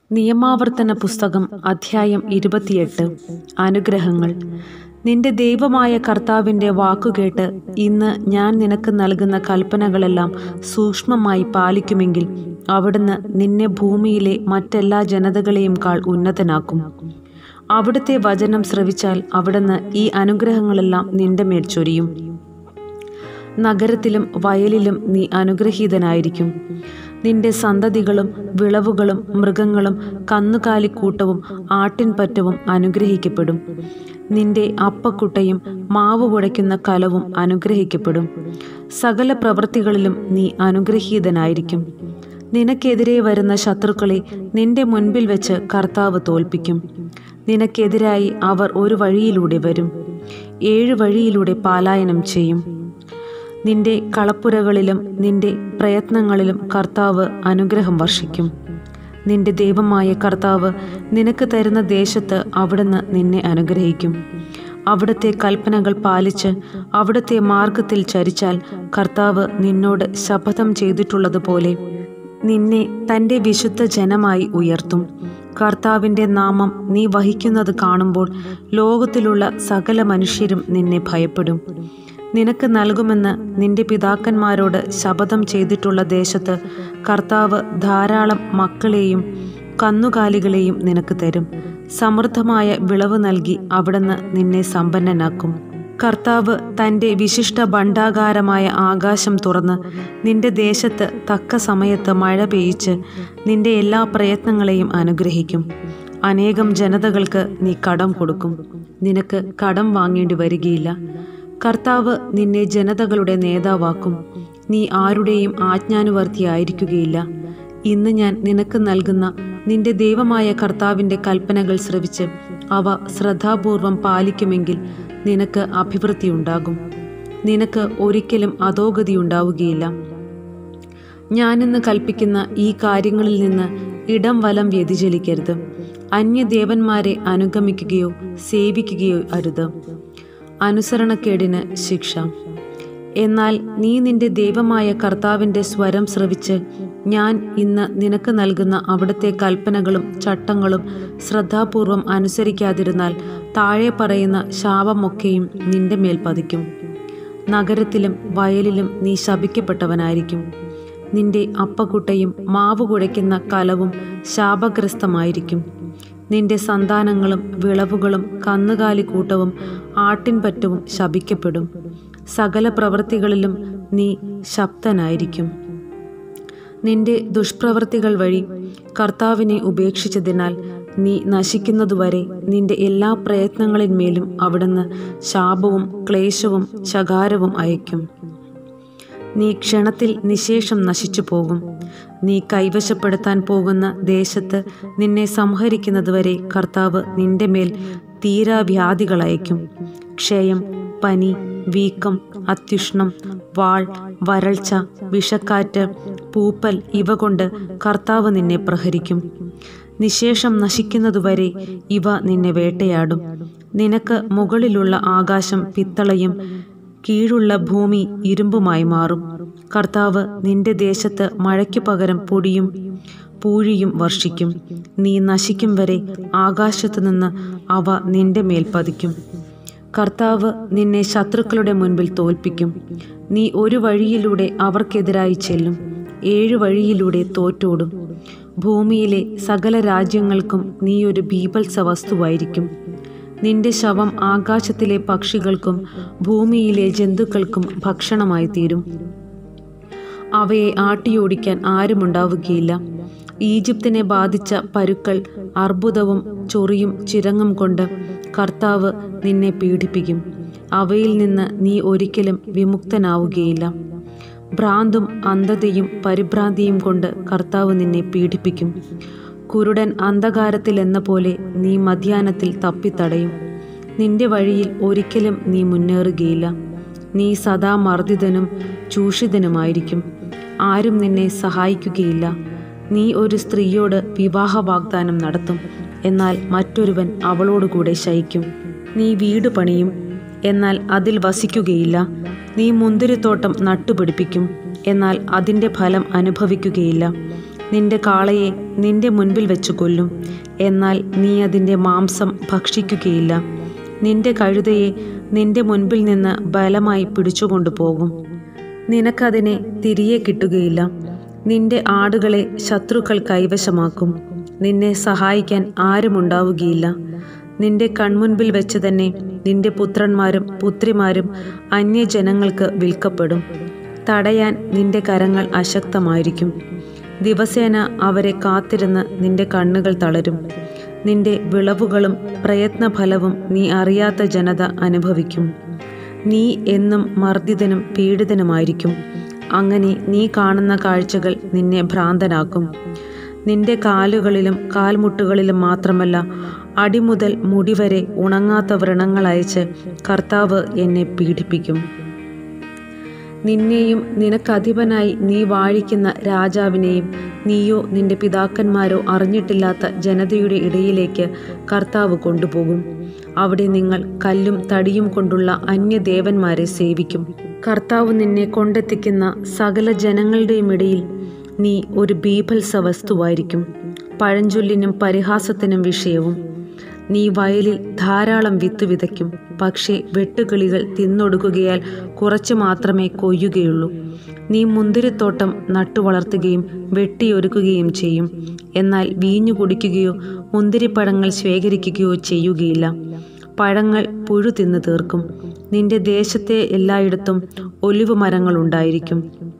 നിയമാവർത്തന പുസ്തകം അധ്യായം ഇരുപത്തിയെട്ട് അനുഗ്രഹങ്ങൾ നിന്റെ ദൈവമായ കർത്താവിൻ്റെ വാക്കുകേട്ട് ഇന്ന് ഞാൻ നിനക്ക് നൽകുന്ന കൽപ്പനകളെല്ലാം സൂക്ഷ്മമായി പാലിക്കുമെങ്കിൽ അവിടുന്ന് നിന്നെ ഭൂമിയിലെ മറ്റെല്ലാ ജനതകളെയും കാൾ ഉന്നതനാക്കും അവിടുത്തെ വചനം ശ്രവിച്ചാൽ അവിടുന്ന് ഈ അനുഗ്രഹങ്ങളെല്ലാം നിന്റെ മേൽ ചൊരിയും നഗരത്തിലും വയലിലും നീ അനുഗ്രഹീതനായിരിക്കും നിന്റെ സന്തതികളും വിളവുകളും മൃഗങ്ങളും കന്നുകാലിക്കൂട്ടവും ആട്ടിൻപറ്റവും അനുഗ്രഹിക്കപ്പെടും നിന്റെ അപ്പക്കുട്ടയും മാവ് കുഴയ്ക്കുന്ന കലവും അനുഗ്രഹിക്കപ്പെടും സകല പ്രവൃത്തികളിലും നീ അനുഗ്രഹീതനായിരിക്കും നിനക്കെതിരെ വരുന്ന ശത്രുക്കളെ നിന്റെ മുൻപിൽ വെച്ച് കർത്താവ് തോൽപ്പിക്കും നിനക്കെതിരായി അവർ ഒരു വഴിയിലൂടെ വരും ഏഴു വഴിയിലൂടെ പാലായനം ചെയ്യും നിന്റെ കളപ്പുരകളിലും നിന്റെ പ്രയത്നങ്ങളിലും കർത്താവ് അനുഗ്രഹം വർഷിക്കും നിന്റെ ദൈവമായ കർത്താവ് നിനക്ക് തരുന്ന ദേശത്ത് അവിടുന്ന് നിന്നെ അനുഗ്രഹിക്കും അവിടുത്തെ കൽപ്പനകൾ പാലിച്ച് അവിടുത്തെ മാർഗത്തിൽ ചരിച്ചാൽ കർത്താവ് നിന്നോട് ശപഥം ചെയ്തിട്ടുള്ളതുപോലെ നിന്നെ തൻ്റെ വിശുദ്ധ ജനമായി ഉയർത്തും കർത്താവിൻ്റെ നാമം നീ വഹിക്കുന്നത് കാണുമ്പോൾ ലോകത്തിലുള്ള സകല മനുഷ്യരും നിന്നെ ഭയപ്പെടും നിനക്ക് നൽകുമെന്ന് നിന്റെ പിതാക്കന്മാരോട് ശപഥം ചെയ്തിട്ടുള്ള ദേശത്ത് കർത്താവ് ധാരാളം മക്കളെയും കന്നുകാലികളെയും നിനക്ക് തരും സമൃദ്ധമായ വിളവ് നൽകി അവിടുന്ന് നിന്നെ സമ്പന്നനാക്കും കർത്താവ് തൻ്റെ വിശിഷ്ട ഭണ്ഡാകാരമായ ആകാശം തുറന്ന് നിന്റെ ദേശത്ത് തക്ക സമയത്ത് മഴ പെയ്യിച്ച് നിന്റെ എല്ലാ പ്രയത്നങ്ങളെയും അനുഗ്രഹിക്കും അനേകം ജനതകൾക്ക് നീ കടം കൊടുക്കും നിനക്ക് കടം വാങ്ങേണ്ടി വരികയില്ല കർത്താവ് നിന്നെ ജനതകളുടെ നേതാവാക്കും നീ ആരുടെയും ആജ്ഞാനുവർത്തിയായിരിക്കുകയില്ല ഇന്ന് ഞാൻ നിനക്ക് നൽകുന്ന നിന്റെ ദൈവമായ കർത്താവിൻ്റെ കൽപ്പനകൾ ശ്രവിച്ച് അവ ശ്രദ്ധാപൂർവം പാലിക്കുമെങ്കിൽ നിനക്ക് അഭിവൃദ്ധിയുണ്ടാകും നിനക്ക് ഒരിക്കലും അധോഗതി ഉണ്ടാവുകയില്ല ഞാനിന്ന് കൽപ്പിക്കുന്ന ഈ കാര്യങ്ങളിൽ നിന്ന് ഇടം വലം വ്യതിചലിക്കരുത് അന്യദേവന്മാരെ അനുഗമിക്കുകയോ സേവിക്കുകയോ അരുത് അനുസരണക്കേടിന് ശിക്ഷ എന്നാൽ നീ നിന്റെ ദൈവമായ കർത്താവിൻ്റെ സ്വരം ശ്രവിച്ച് ഞാൻ ഇന്ന് നിനക്ക് നൽകുന്ന അവിടുത്തെ കൽപ്പനകളും ചട്ടങ്ങളും ശ്രദ്ധാപൂർവം അനുസരിക്കാതിരുന്നാൽ താഴെ പറയുന്ന ശാപമൊക്കെയും നിന്റെ മേൽ പതിക്കും നഗരത്തിലും വയലിലും നീ ശപിക്കപ്പെട്ടവനായിരിക്കും നിന്റെ അപ്പക്കുട്ടയും മാവ് കുഴയ്ക്കുന്ന കലവും ശാപഗ്രസ്തമായിരിക്കും നിന്റെ സന്താനങ്ങളും വിളവുകളും കന്നുകാലിക്കൂട്ടവും ആട്ടിൻപറ്റവും ശപിക്കപ്പെടും സകല പ്രവൃത്തികളിലും നീ ശബ്ദനായിരിക്കും നിന്റെ ദുഷ്പ്രവൃത്തികൾ വഴി കർത്താവിനെ ഉപേക്ഷിച്ചതിനാൽ നീ നശിക്കുന്നതുവരെ നിന്റെ എല്ലാ പ്രയത്നങ്ങളിന്മേലും അവിടുന്ന് ശാപവും ക്ലേശവും ശകാരവും അയക്കും നീ ക്ഷണത്തിൽ നിശേഷം നശിച്ചു പോകും നീ കൈവശപ്പെടുത്താൻ പോകുന്ന ദേശത്ത് നിന്നെ സംഹരിക്കുന്നതുവരെ കർത്താവ് നിന്റെ മേൽ തീരാവ്യാധികൾ അയക്കും ക്ഷയം പനി വീക്കം അത്യുഷ്ണം വാൾ വരൾച്ച വിഷക്കാറ്റ് പൂപ്പൽ ഇവ കൊണ്ട് കർത്താവ് നിന്നെ പ്രഹരിക്കും നിശേഷം നശിക്കുന്നതുവരെ ഇവ നിന്നെ വേട്ടയാടും നിനക്ക് മുകളിലുള്ള ആകാശം പിത്തളയും കീഴുള്ള ഭൂമി ഇരുമ്പുമായി മാറും കർത്താവ് നിന്റെ ദേശത്ത് മഴയ്ക്കു പകരം പൊടിയും പൂഴിയും വർഷിക്കും നീ നശിക്കും വരെ ആകാശത്തു നിന്ന് അവ നിന്റെ മേൽ പതിക്കും കർത്താവ് നിന്നെ ശത്രുക്കളുടെ മുൻപിൽ തോൽപ്പിക്കും നീ ഒരു വഴിയിലൂടെ അവർക്കെതിരായി ചെല്ലും ഏഴു വഴിയിലൂടെ തോറ്റോടും ഭൂമിയിലെ സകല രാജ്യങ്ങൾക്കും നീ ഒരു ബീഭത്സ വസ്തുവായിരിക്കും നിന്റെ ശവം ആകാശത്തിലെ പക്ഷികൾക്കും ഭൂമിയിലെ ജന്തുക്കൾക്കും ഭക്ഷണമായി തീരും അവയെ ആട്ടിയോടിക്കാൻ ആരുമുണ്ടാവുകയില്ല ഈജിപ്തിനെ ബാധിച്ച പരുക്കൾ അർബുദവും ചൊറിയും ചിരങ്ങും കൊണ്ട് കർത്താവ് നിന്നെ പീഡിപ്പിക്കും അവയിൽ നിന്ന് നീ ഒരിക്കലും വിമുക്തനാവുകയില്ല ഭ്രാന്തും അന്ധതയും പരിഭ്രാന്തിയും കൊണ്ട് കർത്താവ് നിന്നെ പീഡിപ്പിക്കും കുരുടൻ അന്ധകാരത്തിലെന്ന പോലെ നീ മധ്യാനത്തിൽ തപ്പിത്തടയും നിന്റെ വഴിയിൽ ഒരിക്കലും നീ മുന്നേറുകയില്ല നീ സദാ മർദ്ദിതനും ചൂഷിതനുമായിരിക്കും ആരും നിന്നെ സഹായിക്കുകയില്ല നീ ഒരു സ്ത്രീയോട് വിവാഹ വാഗ്ദാനം നടത്തും എന്നാൽ മറ്റൊരുവൻ അവളോടുകൂടെ ശയിക്കും നീ വീട് പണിയും എന്നാൽ അതിൽ വസിക്കുകയില്ല നീ മുന്തിരിത്തോട്ടം നട്ടുപിടിപ്പിക്കും എന്നാൽ അതിൻ്റെ ഫലം അനുഭവിക്കുകയില്ല നിന്റെ കാളയെ നിന്റെ മുൻപിൽ വെച്ച് കൊല്ലും എന്നാൽ നീ അതിൻ്റെ മാംസം ഭക്ഷിക്കുകയില്ല നിന്റെ കഴുതയെ നിന്റെ മുൻപിൽ നിന്ന് ബലമായി പിടിച്ചുകൊണ്ടു പോകും നിനക്കതിനെ തിരികെ കിട്ടുകയില്ല നിന്റെ ആടുകളെ ശത്രുക്കൾ കൈവശമാക്കും നിന്നെ സഹായിക്കാൻ ആരുമുണ്ടാവുകയില്ല നിന്റെ കൺമുൻപിൽ വെച്ച് തന്നെ നിന്റെ പുത്രന്മാരും പുത്രിമാരും അന്യജനങ്ങൾക്ക് വിൽക്കപ്പെടും തടയാൻ നിന്റെ കരങ്ങൾ അശക്തമായിരിക്കും ദിവസേന അവരെ കാത്തിരുന്ന് നിന്റെ കണ്ണുകൾ തളരും നിന്റെ വിളവുകളും പ്രയത്നഫലവും നീ അറിയാത്ത ജനത അനുഭവിക്കും നീ എന്നും മർദ്ദിതനും പീഡിതനുമായിരിക്കും അങ്ങനെ നീ കാണുന്ന കാഴ്ചകൾ നിന്നെ ഭ്രാന്തനാക്കും നിന്റെ കാലുകളിലും കാൽമുട്ടുകളിലും മാത്രമല്ല അടിമുതൽ മുടിവരെ ഉണങ്ങാത്ത വ്രണങ്ങൾ അയച്ച് കർത്താവ് എന്നെ പീഡിപ്പിക്കും നിന്നെയും നിനക്കധിപനായി നീ വാഴിക്കുന്ന രാജാവിനെയും നീയോ നിന്റെ പിതാക്കന്മാരോ അറിഞ്ഞിട്ടില്ലാത്ത ജനതയുടെ ഇടയിലേക്ക് കർത്താവ് കൊണ്ടുപോകും അവിടെ നിങ്ങൾ കല്ലും തടിയും കൊണ്ടുള്ള അന്യദേവന്മാരെ സേവിക്കും കർത്താവ് നിന്നെ കൊണ്ടെത്തിക്കുന്ന സകല ജനങ്ങളുടെയും ഇടയിൽ നീ ഒരു ബീഭത്സ വസ്തുവായിരിക്കും പഴഞ്ചൊല്ലിനും പരിഹാസത്തിനും വിഷയവും നീ വയലിൽ ധാരാളം വിത്ത് വിതയ്ക്കും പക്ഷേ വെട്ടുകിളികൾ തിന്നൊടുക്കുകയാൽ കുറച്ചു മാത്രമേ കൊയ്യുകയുള്ളൂ നീ മുന്തിരിത്തോട്ടം നട്ടുവളർത്തുകയും വെട്ടിയൊരുക്കുകയും ചെയ്യും എന്നാൽ വീഞ്ഞു കുടിക്കുകയോ മുന്തിരിപ്പഴങ്ങൾ ശേഖരിക്കുകയോ ചെയ്യുകയില്ല പഴങ്ങൾ പുഴു തിന്നു തീർക്കും നിന്റെ ദേശത്തെ എല്ലായിടത്തും ഒലിവ് മരങ്ങളുണ്ടായിരിക്കും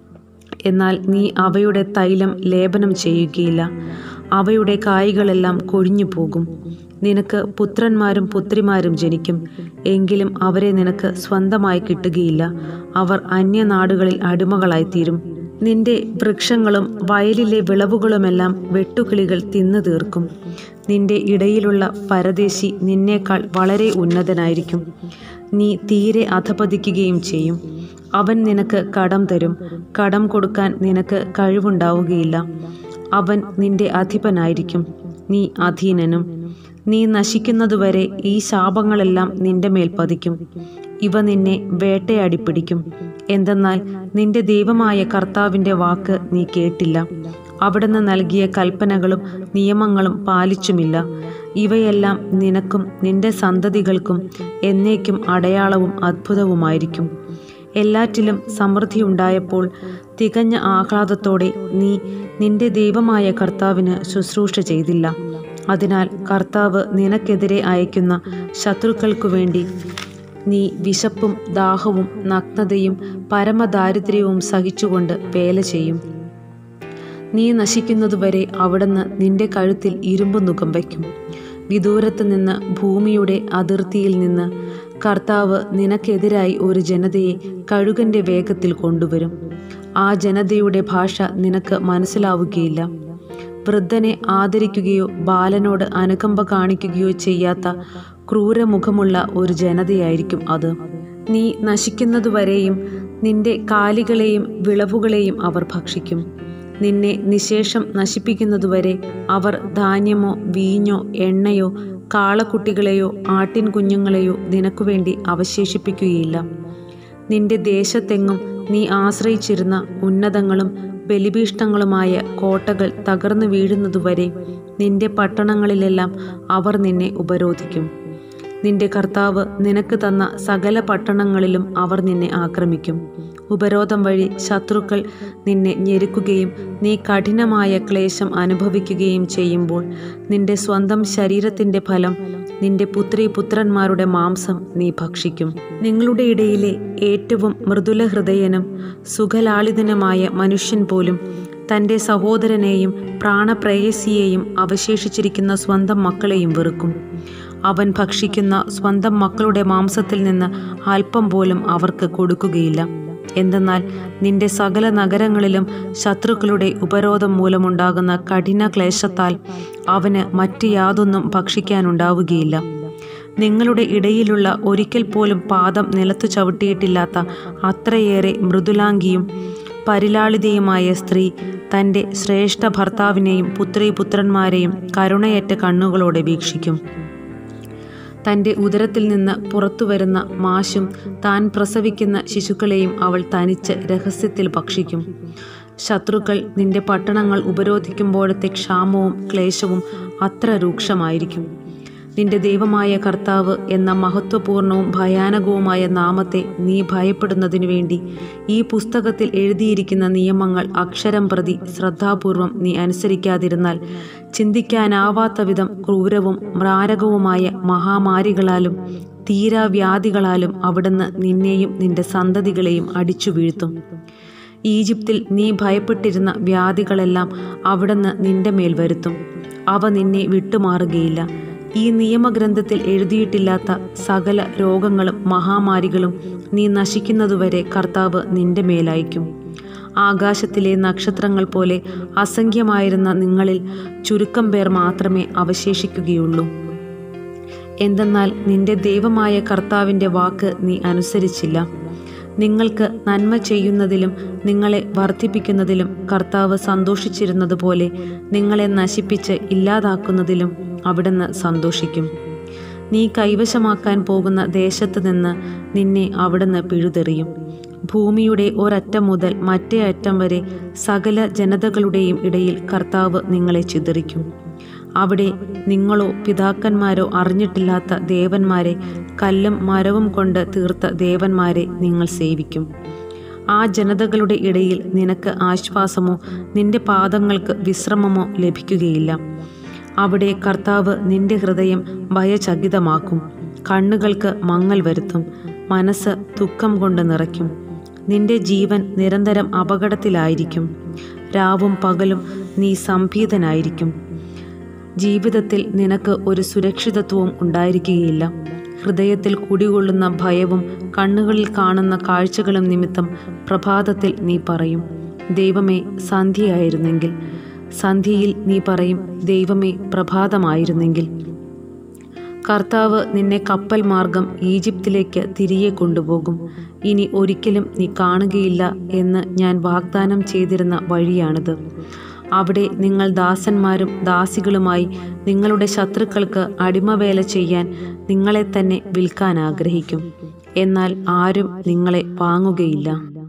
എന്നാൽ നീ അവയുടെ തൈലം ലേപനം ചെയ്യുകയില്ല അവയുടെ കായ്കളെല്ലാം കൊഴിഞ്ഞു പോകും നിനക്ക് പുത്രന്മാരും പുത്രിമാരും ജനിക്കും എങ്കിലും അവരെ നിനക്ക് സ്വന്തമായി കിട്ടുകയില്ല അവർ അന്യനാടുകളിൽ അടിമകളായിത്തീരും നിന്റെ വൃക്ഷങ്ങളും വയലിലെ വിളവുകളുമെല്ലാം വെട്ടുകിളികൾ തിന്നു തീർക്കും നിന്റെ ഇടയിലുള്ള പരദേശി നിന്നേക്കാൾ വളരെ ഉന്നതനായിരിക്കും നീ തീരെ അധപതിക്കുകയും ചെയ്യും അവൻ നിനക്ക് കടം തരും കടം കൊടുക്കാൻ നിനക്ക് കഴിവുണ്ടാവുകയില്ല അവൻ നിന്റെ അധിപനായിരിക്കും നീ അധീനനും നീ നശിക്കുന്നതുവരെ ഈ ശാപങ്ങളെല്ലാം നിന്റെ മേൽ പതിക്കും ഇവ നിന്നെ വേട്ടയാടി പിടിക്കും എന്തെന്നാൽ നിന്റെ ദൈവമായ കർത്താവിൻ്റെ വാക്ക് നീ കേട്ടില്ല അവിടുന്ന് നൽകിയ കൽപ്പനകളും നിയമങ്ങളും പാലിച്ചുമില്ല ഇവയെല്ലാം നിനക്കും നിന്റെ സന്തതികൾക്കും എന്നേക്കും അടയാളവും അത്ഭുതവുമായിരിക്കും എല്ലാറ്റിലും സമൃദ്ധിയുണ്ടായപ്പോൾ തികഞ്ഞ ആഹ്ലാദത്തോടെ നീ നിന്റെ ദൈവമായ കർത്താവിന് ശുശ്രൂഷ ചെയ്തില്ല അതിനാൽ കർത്താവ് നിനക്കെതിരെ അയക്കുന്ന ശത്രുക്കൾക്കു വേണ്ടി നീ വിശപ്പും ദാഹവും നഗ്നതയും പരമദാരിദ്ര്യവും സഹിച്ചുകൊണ്ട് വേല ചെയ്യും നീ നശിക്കുന്നതുവരെ അവിടുന്ന് നിന്റെ കഴുത്തിൽ ഇരുമ്പ് നുകം വയ്ക്കും വിദൂരത്ത് നിന്ന് ഭൂമിയുടെ അതിർത്തിയിൽ നിന്ന് കർത്താവ് നിനക്കെതിരായി ഒരു ജനതയെ കഴുകന്റെ വേഗത്തിൽ കൊണ്ടുവരും ആ ജനതയുടെ ഭാഷ നിനക്ക് മനസ്സിലാവുകയില്ല വൃദ്ധനെ ആദരിക്കുകയോ ബാലനോട് അനുകമ്പ കാണിക്കുകയോ ചെയ്യാത്ത ക്രൂരമുഖമുള്ള ഒരു ജനതയായിരിക്കും അത് നീ നശിക്കുന്നതുവരെയും നിന്റെ കാലികളെയും വിളവുകളെയും അവർ ഭക്ഷിക്കും നിന്നെ നിശേഷം നശിപ്പിക്കുന്നതുവരെ അവർ ധാന്യമോ വീഞ്ഞോ എണ്ണയോ കാളക്കുട്ടികളെയോ ആട്ടിൻ കുഞ്ഞുങ്ങളെയോ നിനക്കു വേണ്ടി അവശേഷിപ്പിക്കുകയില്ല നിന്റെ ദേശത്തെങ്ങും നീ ആശ്രയിച്ചിരുന്ന ഉന്നതങ്ങളും ബലിഭീഷ്ടങ്ങളുമായ കോട്ടകൾ തകർന്നു വീഴുന്നതുവരെ നിന്റെ പട്ടണങ്ങളിലെല്ലാം അവർ നിന്നെ ഉപരോധിക്കും നിന്റെ കർത്താവ് നിനക്ക് തന്ന സകല പട്ടണങ്ങളിലും അവർ നിന്നെ ആക്രമിക്കും ഉപരോധം വഴി ശത്രുക്കൾ നിന്നെ ഞെരുക്കുകയും നീ കഠിനമായ ക്ലേശം അനുഭവിക്കുകയും ചെയ്യുമ്പോൾ നിന്റെ സ്വന്തം ശരീരത്തിൻ്റെ ഫലം നിന്റെ പുത്രി പുത്രന്മാരുടെ മാംസം നീ ഭക്ഷിക്കും നിങ്ങളുടെ ഇടയിലെ ഏറ്റവും മൃദുല ഹൃദയനും സുഖലാളിതനുമായ മനുഷ്യൻ പോലും തൻ്റെ സഹോദരനെയും പ്രാണപ്രേയസിയെയും അവശേഷിച്ചിരിക്കുന്ന സ്വന്തം മക്കളെയും വെറുക്കും അവൻ ഭക്ഷിക്കുന്ന സ്വന്തം മക്കളുടെ മാംസത്തിൽ നിന്ന് അല്പം പോലും അവർക്ക് കൊടുക്കുകയില്ല എന്തെന്നാൽ നിന്റെ സകല നഗരങ്ങളിലും ശത്രുക്കളുടെ ഉപരോധം മൂലമുണ്ടാകുന്ന കഠിന ക്ലേശത്താൽ അവന് മറ്റ് യാതൊന്നും ഭക്ഷിക്കാനുണ്ടാവുകയില്ല നിങ്ങളുടെ ഇടയിലുള്ള ഒരിക്കൽ പോലും പാദം നിലത്തു ചവിട്ടിയിട്ടില്ലാത്ത അത്രയേറെ മൃദുലാംഗിയും പരിലാളിതയുമായ സ്ത്രീ തൻ്റെ ശ്രേഷ്ഠ ഭർത്താവിനെയും പുത്രി പുത്രന്മാരെയും കരുണയറ്റ കണ്ണുകളോടെ വീക്ഷിക്കും തൻ്റെ ഉദരത്തിൽ നിന്ന് പുറത്തു വരുന്ന മാശും താൻ പ്രസവിക്കുന്ന ശിശുക്കളെയും അവൾ തനിച്ച് രഹസ്യത്തിൽ ഭക്ഷിക്കും ശത്രുക്കൾ നിന്റെ പട്ടണങ്ങൾ ഉപരോധിക്കുമ്പോഴത്തെ ക്ഷാമവും ക്ലേശവും അത്ര രൂക്ഷമായിരിക്കും നിന്റെ ദൈവമായ കർത്താവ് എന്ന മഹത്വപൂർണവും ഭയാനകവുമായ നാമത്തെ നീ ഭയപ്പെടുന്നതിനു വേണ്ടി ഈ പുസ്തകത്തിൽ എഴുതിയിരിക്കുന്ന നിയമങ്ങൾ അക്ഷരം പ്രതി ശ്രദ്ധാപൂർവം നീ അനുസരിക്കാതിരുന്നാൽ ചിന്തിക്കാനാവാത്ത വിധം ക്രൂരവും മാരകവുമായ മഹാമാരികളാലും തീരാവ്യാധികളാലും അവിടുന്ന് നിന്നെയും നിന്റെ സന്തതികളെയും അടിച്ചു വീഴ്ത്തും ഈജിപ്തിൽ നീ ഭയപ്പെട്ടിരുന്ന വ്യാധികളെല്ലാം അവിടുന്ന് നിന്റെ മേൽ വരുത്തും അവ നിന്നെ വിട്ടുമാറുകയില്ല ഈ നിയമഗ്രന്ഥത്തിൽ എഴുതിയിട്ടില്ലാത്ത സകല രോഗങ്ങളും മഹാമാരികളും നീ നശിക്കുന്നതുവരെ കർത്താവ് നിന്റെ മേലയക്കും ആകാശത്തിലെ നക്ഷത്രങ്ങൾ പോലെ അസംഖ്യമായിരുന്ന നിങ്ങളിൽ ചുരുക്കം പേർ മാത്രമേ അവശേഷിക്കുകയുള്ളൂ എന്തെന്നാൽ നിന്റെ ദൈവമായ കർത്താവിൻ്റെ വാക്ക് നീ അനുസരിച്ചില്ല നിങ്ങൾക്ക് നന്മ ചെയ്യുന്നതിലും നിങ്ങളെ വർദ്ധിപ്പിക്കുന്നതിലും കർത്താവ് സന്തോഷിച്ചിരുന്നതുപോലെ നിങ്ങളെ നശിപ്പിച്ച് ഇല്ലാതാക്കുന്നതിലും അവിടുന്ന് സന്തോഷിക്കും നീ കൈവശമാക്കാൻ പോകുന്ന ദേശത്ത് നിന്ന് നിന്നെ അവിടുന്ന് പിഴുതെറിയും ഭൂമിയുടെ ഒരറ്റം മുതൽ മറ്റേ അറ്റം വരെ സകല ജനതകളുടെയും ഇടയിൽ കർത്താവ് നിങ്ങളെ ചിതറിക്കും അവിടെ നിങ്ങളോ പിതാക്കന്മാരോ അറിഞ്ഞിട്ടില്ലാത്ത ദേവന്മാരെ കല്ലും മരവും കൊണ്ട് തീർത്ത ദേവന്മാരെ നിങ്ങൾ സേവിക്കും ആ ജനതകളുടെ ഇടയിൽ നിനക്ക് ആശ്വാസമോ നിന്റെ പാദങ്ങൾക്ക് വിശ്രമമോ ലഭിക്കുകയില്ല അവിടെ കർത്താവ് നിന്റെ ഹൃദയം ഭയചകിതമാക്കും കണ്ണുകൾക്ക് മങ്ങൽ വരുത്തും മനസ്സ് ദുഃഖം കൊണ്ട് നിറയ്ക്കും നിന്റെ ജീവൻ നിരന്തരം അപകടത്തിലായിരിക്കും രാവും പകലും നീ സംഭീതനായിരിക്കും ജീവിതത്തിൽ നിനക്ക് ഒരു സുരക്ഷിതത്വവും ഉണ്ടായിരിക്കുകയില്ല ഹൃദയത്തിൽ കുടികൊള്ളുന്ന ഭയവും കണ്ണുകളിൽ കാണുന്ന കാഴ്ചകളും നിമിത്തം പ്രഭാതത്തിൽ നീ പറയും ദൈവമേ സന്ധ്യയായിരുന്നെങ്കിൽ സന്ധ്യയിൽ നീ പറയും ദൈവമേ പ്രഭാതമായിരുന്നെങ്കിൽ കർത്താവ് നിന്നെ കപ്പൽ മാർഗം ഈജിപ്തിലേക്ക് തിരികെ കൊണ്ടുപോകും ഇനി ഒരിക്കലും നീ കാണുകയില്ല എന്ന് ഞാൻ വാഗ്ദാനം ചെയ്തിരുന്ന വഴിയാണിത് അവിടെ നിങ്ങൾ ദാസന്മാരും ദാസികളുമായി നിങ്ങളുടെ ശത്രുക്കൾക്ക് അടിമവേല ചെയ്യാൻ നിങ്ങളെ തന്നെ വിൽക്കാൻ ആഗ്രഹിക്കും എന്നാൽ ആരും നിങ്ങളെ വാങ്ങുകയില്ല